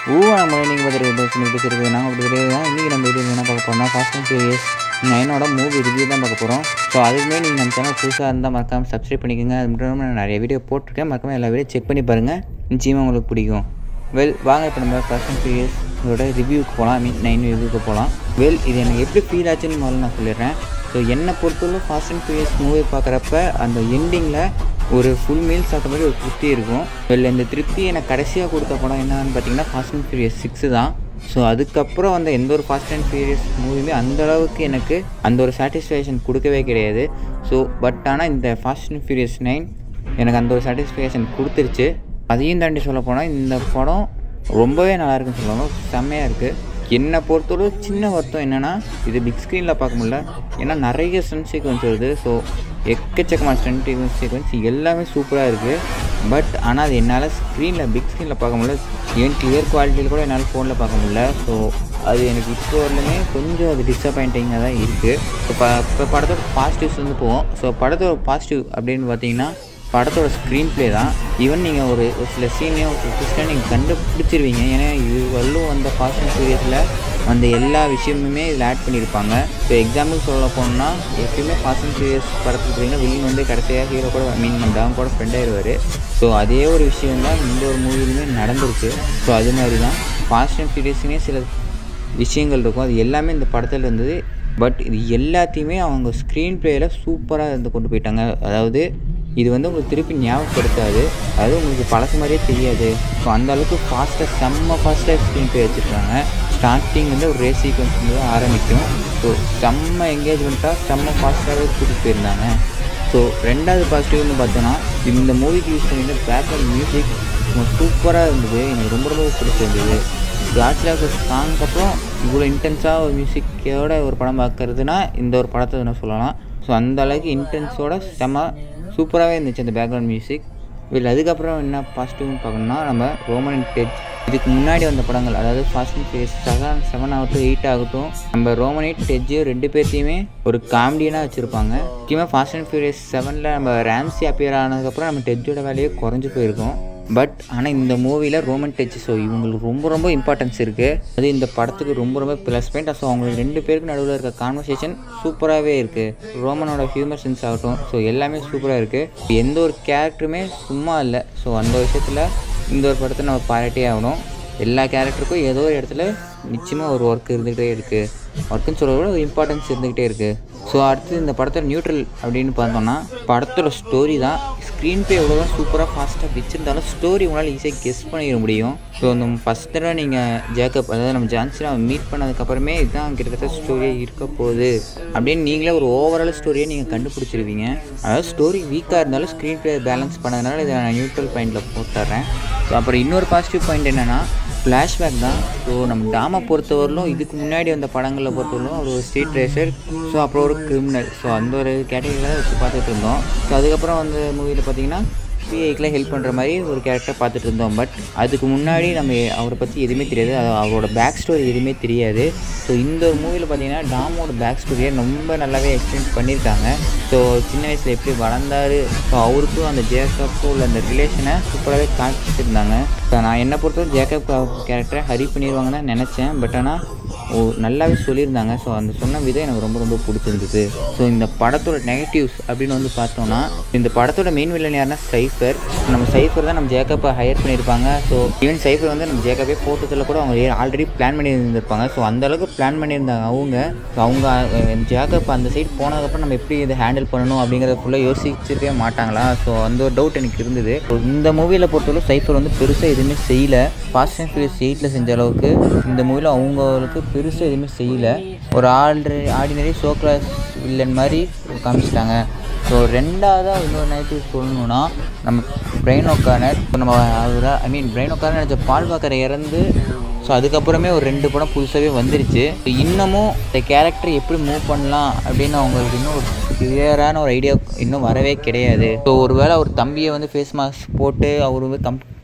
ஊ நம்ம நீங்கள் பார்த்துட்டு பிடிச்சிருக்கு நாங்கள் அப்படி கிடையாது இன்றைக்கி நம்ம வீடியோ என்ன பார்க்க போகிறோம்னா ஃபாஸ்ட் அண்ட் ஃபியூரியஸ் நைனோட மூவி ரிவ்யூ தான் பார்க்க போகிறோம் ஸோ அதுக்குமே நீங்கள் நம்ம சேனல் புதுசாக இருந்தால் மறக்காமல் சப்ஸ்கிரைப் பண்ணிக்கோங்க அது மட்டும் இல்லாமல் நான் நிறைய வீடியோ போட்டிருக்கேன் மறக்காமல் எல்லா வீடியோ செக் பண்ணி பாருங்கள் நிச்சயமாக உங்களுக்கு பிடிக்கும் வெல் வாங்க இப்போ நம்ம ஃபாஸ்ட் அண்ட் ஃபியூரியஸ் இதோட ரிவ்யூக்கு போகலாம் ஐ மீன் நைன் ரிவ்யூக்கு போகலாம் வெல் இது எனக்கு எப்படி ஃபீல் ஆச்சுன்னு முதல்ல நான் சொல்லிடுறேன் ஸோ என்னை பொறுத்தவரை ஃபாஸ்ட் அண்ட் ஃபியூரியஸ் மூவி பார்க்குறப்ப அந்த எண்டிங்கில் ஒரு ஃபுல் மீல் சாப்பிட்ட மாதிரி ஒரு திருப்தி இருக்கும் வெளில இந்த திருப்தி எனக்கு கடைசியாக கொடுத்த படம் என்னன்னு பார்த்தீங்கன்னா ஃபாஸ்ட் அண்ட் ஃபியூரியஸ் சிக்ஸு தான் ஸோ அதுக்கப்புறம் வந்த எந்த ஒரு ஃபாஸ்ட் அண்ட் ஃபியூரியஸ் மூவியுமே அந்த அளவுக்கு எனக்கு அந்த ஒரு சாட்டிஸ்ஃபேக்ஷன் கொடுக்கவே கிடையாது ஸோ பட் ஆனால் இந்த ஃபாஸ்ட் அண்ட் ஃபியூரியஸ் நைன் எனக்கு அந்த ஒரு சாட்டிஸ்ஃபேக்ஷன் கொடுத்துருச்சு அதையும் தாண்டி சொல்ல போனால் இந்த படம் ரொம்பவே நல்லா இருக்குன்னு சொல்லுவாங்க செம்மையாக இருக்குது என்னை பொறுத்தவரை சின்ன வருத்தம் என்னென்னா இது பிக் ஸ்க்ரீனில் பார்க்க முடியல ஏன்னா நிறைய ஸ்டன்ட் சீக்வன்ஸ் வருது ஸோ எக்கச்சக்கமான ஸ்டன்ட் சீக்வன்ஸ் எல்லாமே சூப்பராக இருக்குது பட் ஆனால் அது என்னால் ஸ்க்ரீனில் பிக் ஸ்க்ரீனில் பார்க்க முடியல ஏன் கிளியர் குவாலிட்டியில் கூட என்னால் ஃபோனில் பார்க்க முடியல ஸோ அது எனக்கு இப்போ வரலுமே கொஞ்சம் அது டிசப்பாயிண்டிங்காக தான் இருக்குது இப்போ இப்போ படத்தோட பாசிட்டிவ்ஸ் வந்து போவோம் ஸோ படத்தோட பாசிட்டிவ் அப்படின்னு பார்த்தீங்கன்னா படத்தோட ஸ்க்ரீன் ப்ளே தான் ஈவன் நீங்கள் ஒரு ஒரு சில சீனையும் ஒரு ட்விஸ்ட்டை நீங்கள் கண்டுபிடிச்சிருவீங்க ஏன்னா இது வரலும் வந்த ஃபாஸ்ட் அண்ட் ஃபியூரியஸில் அந்த எல்லா விஷயமுமே இதில் ஆட் பண்ணியிருப்பாங்க இப்போ எக்ஸாம்பிள் சொல்ல போனோம்னா எப்பயுமே ஃபாஸ்ட் அண்ட் ஃபியூரியஸ் படத்துக்கு பார்த்தீங்கன்னா வில்லன் வந்து கடைசியாக ஹீரோ கூட மீன் நம்ம டாம் கூட ஃப்ரெண்ட் ஆயிடுவார் ஸோ அதே ஒரு விஷயம் தான் இந்த ஒரு மூவிலுமே நடந்திருக்கு ஸோ அது மாதிரி தான் ஃபாஸ்ட் அண்ட் ஃபியூரியஸ்னே சில விஷயங்கள் இருக்கும் அது எல்லாமே இந்த படத்தில் இருந்தது பட் இது எல்லாத்தையுமே அவங்க ஸ்க்ரீன் ப்ளேயில் சூப்பராக இருந்து கொண்டு போயிட்டாங்க அதாவது இது வந்து உங்களுக்கு திருப்பி ஞாபகப்படுத்தாது அதாவது உங்களுக்கு பழசு மாதிரியே தெரியாது ஸோ அந்த அளவுக்கு ஃபாஸ்ட்டாக செம்ம ஃபாஸ்ட்டாக ஸ்க்ரீன் ப்ளே வச்சுருக்காங்க ஸ்டார்டிங் வந்து ஒரு ரேஸ் சீக்வன்ஸ் வந்து ஆரம்பிக்கும் ஸோ செம்ம என்கேஜ்மெண்ட்டாக செம்ம ஃபாஸ்ட்டாகவே கூட்டிகிட்டு போயிருந்தாங்க ஸோ ரெண்டாவது பாசிட்டிவ்னு பார்த்தோன்னா இந்த மூவிக்கு யூஸ் பண்ணியிருந்த பேக்ரவுண்ட் மியூசிக் சூப்பராக இருந்தது எனக்கு ரொம்ப ரொம்ப பிடிச்சிருந்தது காட்சிலாக்கு சாங்க்கு அப்புறம் இவ்வளோ இன்டென்ஸாக ஒரு மியூசிக்கோட ஒரு படம் பார்க்குறதுனா இந்த ஒரு படத்தை நான் சொல்லலாம் ஸோ அந்த அளவுக்கு இன்டென்ஸோட செம்ம சூப்பராகவே இருந்துச்சு அந்த பேக்ரவுண்ட் மியூசிக் இதில் அதுக்கப்புறம் என்ன பாசிட்டிவ்னு பார்க்கணும்னா நம்ம ரோமன் அண்ட் டெட் இதுக்கு முன்னாடி வந்த படங்கள் அதாவது fast and face seven seven ஆகட்டும் எயிட் ஆகட்டும் நம்ம ரோமனைட் டெஜ்ஜு ரெண்டு பேர்த்தையுமே ஒரு காமெடியனாக வச்சுருப்பாங்க முக்கியமாக ஃபாஸ்ட் அண்ட் ஃபியூரியஸ் செவனில் நம்ம ரேம்சி அப்பியர் ஆனதுக்கப்புறம் நம்ம டெஜ்ஜோட வேலையே குறைஞ்சி போயிருக்கோம் பட் ஆனால் இந்த மூவியில் ரோமன் டச் ஸோ இவங்களுக்கு ரொம்ப ரொம்ப இம்பார்ட்டன்ஸ் இருக்குது அது இந்த படத்துக்கு ரொம்ப ரொம்ப ப்ளஸ் பாயிண்ட் ஸோ அவங்களுக்கு ரெண்டு பேருக்கு நடுவில் இருக்க கான்வர்சேஷன் சூப்பராகவே இருக்குது ரோமனோட ஹியூமர் சென்ஸ் ஆகட்டும் ஸோ எல்லாமே சூப்பராக இருக்குது எந்த ஒரு கேரக்டருமே சும்மா இல்லை ஸோ அந்த விஷயத்தில் இந்த ஒரு படத்தை நம்ம பாராட்டே ஆகணும் எல்லா கேரக்டருக்கும் ஏதோ ஒரு இடத்துல நிச்சயமாக ஒரு ஒர்க் இருந்துகிட்டே இருக்குது ஒர்க்குன்னு சொல்கிறத விட ஒரு இம்பார்ட்டன்ஸ் இருந்துக்கிட்டே இருக்குது ஸோ அடுத்து இந்த படத்தோட நியூட்ரல் அப்படின்னு பார்த்தோம்னா படத்தோட ஸ்டோரி தான் ஸ்க்ரீன் ப்ளே எவ்வளோ தான் சூப்பராக ஃபாஸ்ட்டாக வச்சுருந்தாலும் ஸ்டோரி உங்களால் ஈஸியாக கெஸ் பண்ணிட முடியும் ஸோ அந்த ஃபஸ்ட் தடவை நீங்கள் ஜேக்கப் அதாவது நம்ம ஜான்சனை மீட் பண்ணதுக்கப்புறமே இதுதான் கிட்டத்தட்ட ஸ்டோரியாக இருக்க போகுது அப்படின்னு நீங்களே ஒரு ஓவரால் ஸ்டோரியை நீங்கள் கண்டுபிடிச்சிருவீங்க அதாவது ஸ்டோரி வீக்காக இருந்தாலும் ஸ்க்ரீன் ப்ளே பேலன்ஸ் பண்ணதுனால இதை நான் நியூட்ரல் பாயிண்டில் போட்டுறேன் ஸோ அப்புறம் இன்னொரு பாசிட்டிவ் பாயிண்ட் என்னென்னா ஃப்ளாஷ்பேக் தான் ஸோ நம்ம டாமை பொறுத்தவரையிலும் இதுக்கு முன்னாடி வந்த படங்களில் பொறுத்தவரையிலும் அவர் ஒரு ஸ்ட்ரீட் ரேசர் ஸோ அப்புறம் ஒரு கிரிமினல் ஸோ அந்த ஒரு கேட்டகரியில் வச்சு பார்த்துட்டு இருந்தோம் ஸோ அதுக்கப்புறம் வந்து மூவியில் பார்த்தீங்கன்னா பிஐக்கெலாம் ஹெல்ப் பண்ணுற மாதிரி ஒரு கேரக்டர் பார்த்துட்டு இருந்தோம் பட் அதுக்கு முன்னாடி நம்ம அவரை பற்றி எதுவுமே தெரியாது அது அவரோட பேக் ஸ்டோரி எதுவுமே தெரியாது ஸோ இந்த ஒரு மூவியில் பார்த்தீங்கன்னா டாமோட பேக் ஸ்டோரியை ரொம்ப நல்லாவே எக்ஸ்பிளைன் பண்ணியிருக்காங்க ஸோ சின்ன வயசில் எப்படி வளர்ந்தாரு ஸோ அவருக்கும் அந்த ஜேக்கப்பும் உள்ள அந்த ரிலேஷனை சூப்பராகவே காமிச்சிருந்தாங்க ஸோ நான் என்னை பொறுத்தவரை ஜேக்கப் கேரக்டரை ஹரி பண்ணிடுவாங்கன்னு தான் நினச்சேன் பட் ஆனால் ஓ நல்லாவே சொல்லியிருந்தாங்க ஸோ அந்த சொன்ன விதம் எனக்கு ரொம்ப ரொம்ப பிடிச்சிருந்தது ஸோ இந்த படத்தோட நெகட்டிவ்ஸ் அப்படின்னு வந்து பார்த்தோம்னா இந்த படத்தோட மெயின் வில்லன் யாருன்னா சைஃபர் நம்ம சைஃபர் தான் நம்ம ஜேக்கப்பை ஹையர் பண்ணியிருப்பாங்க ஸோ ஈவன் சைஃபர் வந்து நம்ம ஜேக்கப்பே போட்டதில் கூட அவங்க ஆல்ரெடி பிளான் பண்ணி இருந்திருப்பாங்க ஸோ அந்த அளவுக்கு பிளான் பண்ணியிருந்தாங்க அவங்க ஸோ அவங்க அஹ், ஜேக்கப் அந்த சைடு போனதுக்கப்புறம் நம்ம எப்படி இதை ஹேண்டில் பண்ணணும் அப்படிங்கிறத ஃபுல்லாக யோசிச்சிருக்கவே மாட்டாங்களா ஸோ அந்த ஒரு டவுட் எனக்கு இருந்தது So, இந்த மூவியில் பொறுத்தவரை சைஃபர் வந்து பெருசாக எதுவுமே செய்யலை ஃபாஸ்ட் அண்ட் ஃபியூரியஸ் எயிட்டில் செஞ்ச அளவுக்கு இந்த மூவியில் அவங்களுக்கு பெருசாக எதுவுமே செய்யலை ஒரு ஆல்ரெ ஆர்டினரி ஷோ கிளாஸ் வில்லன் மாதிரி காமிச்சிட்டாங்க ஸோ ரெண்டாவதாக இன்னொரு நெகட்டிவ் சொல்லணும்னா நம்ம பிரெயின் ஒக்கானர் நம்ம அவரை ஐ மீன் பிரெயின் ஒக்கானர் நினச்ச பால் பாக்கரை இறந்து ஸோ அதுக்கப்புறமே ஒரு ரெண்டு படம் புதுசாகவே வந்துருச்சு So, இன்னமும் இந்த கேரக்டர் எப்படி மூவ் பண்ணலாம் அப்படின்னு அவங்களுக்கு இன்னும் ஒரு கிளியரான ஒரு ஐடியா இன்னும் வரவே கிடையாது ஸோ ஒருவேளை அவர் தம்பியை வந்து ஃபேஸ் மாஸ்க் போட்டு அவர் வந்து கம்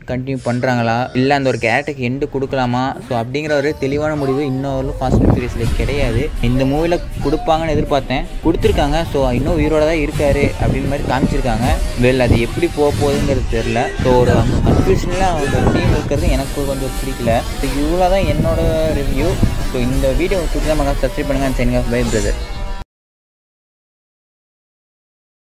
கண்டினியூ பண்ணுறாங்களா இல்லை அந்த ஒரு கேரக்டருக்கு எண்டு கொடுக்கலாமா ஸோ அப்படிங்கிற ஒரு தெளிவான முடிவு இன்னும் ஃபாஸ்ட் அண்ட் ஃபியூரியஸில் கிடையாது இந்த மூவியில் கொடுப்பாங்கன்னு எதிர்பார்த்தேன் கொடுத்துருக்காங்க ஸோ இன்னும் உயிரோட தான் இருக்காரு அப்படின்னு மாதிரி காமிச்சிருக்காங்க வெல் அது எப்படி போக போகுதுங்கிறது தெரில ஸோ ஒரு கன்ஃபியூஷனில் அவங்க டீம் இருக்கிறது எனக்கு கொஞ்சம் பிடிக்கல ஸோ இவ்வளோ தான் என்னோட ரிவ்யூ ஸோ இந்த வீடியோ பிடிச்சா மகா சப்ஸ்கிரைப் பண்ணுங்கள் சைனிங் ஆஃப் பை பிரதர்